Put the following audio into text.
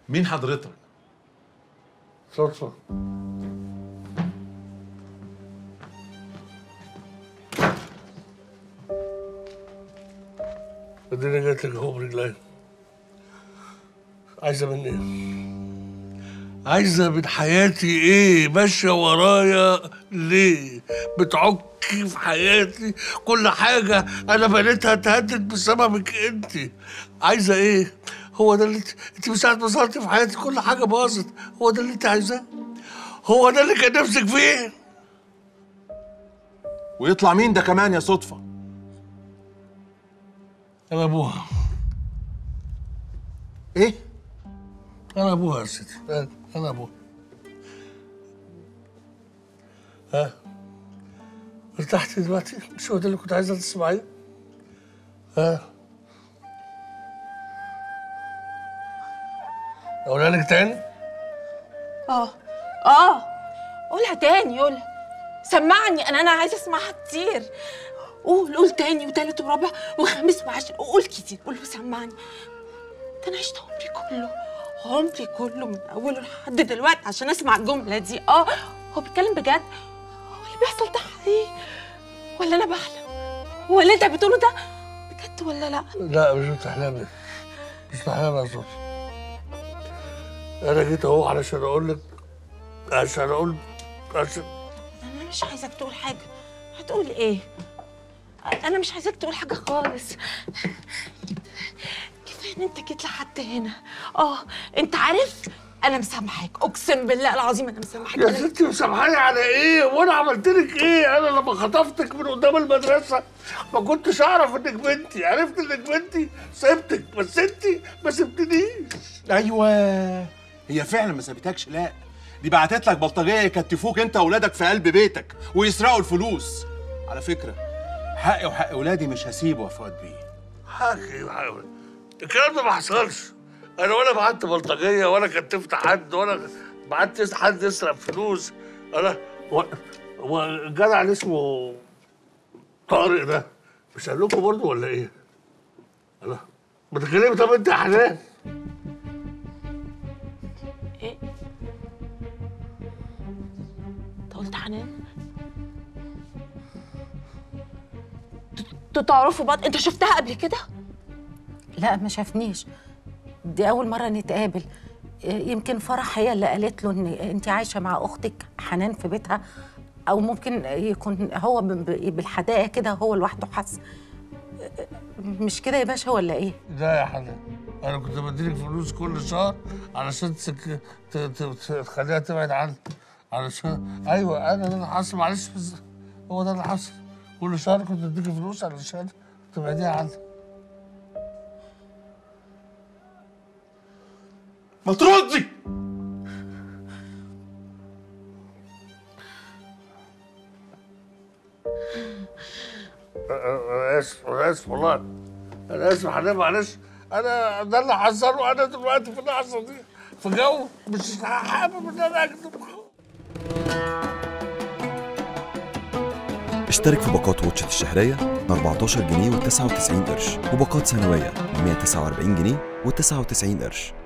مين حضرتك صدفة اديني جات لك اهو برجلي عايزة مني ايه؟ عايزة من حياتي ايه؟ ماشية ورايا ليه؟ بتعكي في حياتي كل حاجة أنا بنيتها اتهدت بسببك أنت عايزة ايه؟ هو ده اللي انت انت من ساعة ما ظهرتي في حياتي كل حاجة باظت هو ده اللي انت عايزاه؟ هو ده اللي كان نفسك فيه؟ ويطلع مين ده كمان يا صدفه أنا أبوها ايه أنا أبوها يا سيدي أنا- أنا أبوها ها ارتحتي دلوقتي؟ مش هو ده اللي كنت عايزة تسمعيه؟ ها أقولها لك تاني؟ اه اه قولها تاني قولها سمعني انا انا عايزه اسمعها كتير قول قول تاني وتالت ورابع وخامس وعاشر قول كتير قول وسمعني ده انا عشت عمري كله عمري كله من اوله لحد دلوقتي عشان اسمع الجمله دي اه هو بيتكلم بجد هو اللي بيحصل ده حقيقي ولا انا بحلم هو اللي انت بتقوله ده بجد ولا لا لا مش بتحلمي مش بتحلمي يا صوت أنا جيت أهو علشان أقول لك عشان أقول عشان انا مش عايزك تقول حاجه هتقول ايه انا مش عايزاك تقول حاجه خالص كفايه ان انت جيت لحد هنا اه انت عارف انا مسامحاك اقسم بالله العظيم انا مسامحاك يا أنا- ستي مسامحاني على ايه؟ وانا عملت لك ايه؟ انا لما خطفتك من قدام المدرسه ما كنتش اعرف انك بنتي، عرفت انك بنتي سبتك بس انت ما سبتنيش. ايوه هي فعلا ما سابتكش لا دي بعتت لك بلطجيه يكتفوك انت واولادك في قلب بيتك ويسرقوا الفلوس على فكره حقي وحق اولادي مش هسيبه يا فؤاد بيه حاجه بحاول الكلام ده ما حصلش. انا ولا بعت بلطجيه ولا كتفت حد ولا بعت حد يسرق فلوس. انا و- والجدع اللي اسمه طارق ده مش قال لكم برضه ولا ايه؟ انا بتكلمي طب انت يا حنان ايه انت قلت حنان ت- تعرفوا بعض انت شفتها قبل كده لا ما شافنيش دي أول مرة نتقابل يمكن فرح هي اللي قالت له إن أنت عايشة مع أختك حنان في بيتها أو ممكن يكون هو ب- ب- بالحدائق كده هو لوحده حس مش كده يا باشا ولا إيه؟ لا يا حنان انا كنت بديلك فلوس كل شهر علشان تسك... ت... ت... ت... تخليها تبعد عني علشان ايوه انا ده اللي حصل معلش بس هو ده اللي حصل كل شهر كنت اديك فلوس علشان تبعديها عني ما تردي انا اسف انا اسف والله انا اسف يا حنان معلش انا ده اللي حصله انا دلوقتي في اللحظه دي في جو مش حابب ان انا اكذب اشترك في باقات واتشت الشهرية ب 14 جنيه و99 قرش وباقات سنوية ب 149 جنيه و99 قرش